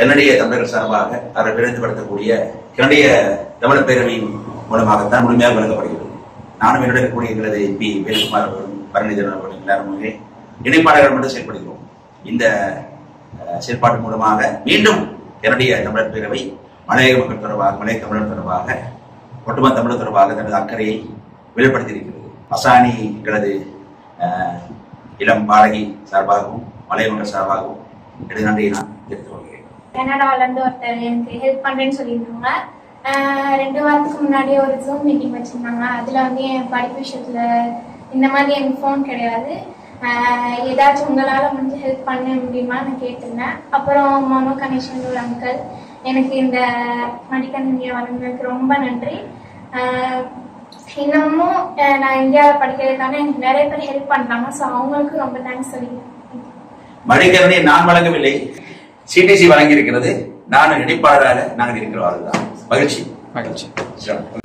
கன்னடிய தமிழர்கள் சார்பாக அவரை பிரதிநிதிப்படுத்தக்கூடிய கன்னடிய தமிழர் பேரவையின் மூலமாகத்தான் முழுமையாக வழங்கப்படுகிறது நானும் என்னுடன் இருக்கக்கூடிய எங்களது பி வேலுக்குமார் அவர்களும் பரணிதரன் அவர்களும் எல்லாருமே இணைப்பாளர்கள் மட்டும் செயல்படுகிறோம் இந்த அஹ், செயல்பாட்டு மூலமாக மீண்டும் கன்னடிய தமிழர் பேரவை மலையக மக்கள் தொடர்பாக மலைய தமிழர் தொடர்பாக ஒட்டுமொத்த தமிழர் தொடர்பாக தனது அக்கறையை வெளிப்படுத்தியிருக்கிறது அசானி எங்களது அஹ், இளம் பாடகி சார்பாகவும் மலைய மக்கள் சார்பாகவும் எனது நன்றியை நான் தெரிவித்துக் கொள்கிறேன் கனடால இருந்து ஒருத்தர் எனக்கு ஹெல்ப் பண்றேன்னு சொல்லியிருந்தாங்க ஆஹ் ரெண்டு வாரத்துக்கு முன்னாடியே ஒரு ஜூம் மீட்டிங் வச்சிருந்தாங்க அதுல வந்து என் படிப்பு விஷயத்துல இந்த மாதிரி எனக்கு ஃபோன் கிடையாது ஆஹ் ஏதாச்சும் உங்களால முடிஞ்சு ஹெல்ப் பண்ண முடியுமா நான் கேட்டிருந்தேன் அப்புறம் மனோ கணேசன் ஒரு அங்கிள் எனக்கு இந்த மடிக்கணினியை வழங்கினதுக்கு ரொம்ப நன்றி ஆஹ் இன்னமும் ஆஹ் நான் இந்தியாவில் படிக்கிறதுக்கான எனக்கு நிறைய பேர் ஹெல்ப் பண்றாங்க ஸோ அவங்களுக்கு ரொம்ப தேங்க்ஸ் சொல்லிக்கிறேன் மடிக்கரணை நான் வழங்கவில்லை சிடிசி வழங்கி இருக்கிறது நான் இணைப்பாளராக நாங்கள் இருக்கிறோம் அதுதான் மகிழ்ச்சி மகிழ்ச்சி சிறப்பு.